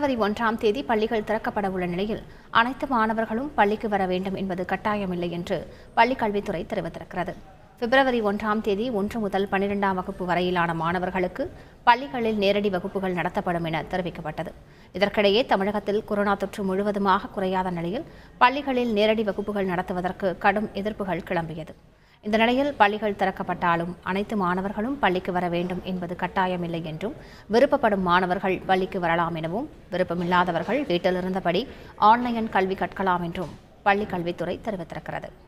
பிப்ரவரி ஒன்றாம் தேதி பள்ளிகள் திறக்கப்பட உள்ள நிலையில் அனைத்து மாணவர்களும் பள்ளிக்கு வர வேண்டும் என்பது கட்டாயமில்லை என்று பள்ளிக் கல்வித்துறை தெரிவித்திருக்கிறது பிப்ரவரி ஒன்றாம் தேதி ஒன்று முதல் பன்னிரெண்டாம் வகுப்பு வரையிலான மாணவர்களுக்கு பள்ளிகளில் நேரடி வகுப்புகள் நடத்தப்படும் என தெரிவிக்கப்பட்டது இதற்கிடையே தமிழகத்தில் கொரோனா தொற்று முழுவதுமாக குறையாத நிலையில் பள்ளிகளில் நேரடி வகுப்புகள் நடத்துவதற்கு கடும் எதிர்ப்புகள் கிளம்பியது இந்த நிலையில் பள்ளிகள் திறக்கப்பட்டாலும் அனைத்து மாணவர்களும் பள்ளிக்கு வர வேண்டும் என்பது கட்டாயமில்லை என்றும் விருப்பப்படும் மாணவர்கள் பள்ளிக்கு வரலாம் எனவும் விருப்பமில்லாதவர்கள் வீட்டிலிருந்தபடி ஆன்லைன் கல்வி கற்கலாம் என்றும் பள்ளிக் கல்வித்துறை தெரிவித்திருக்கிறது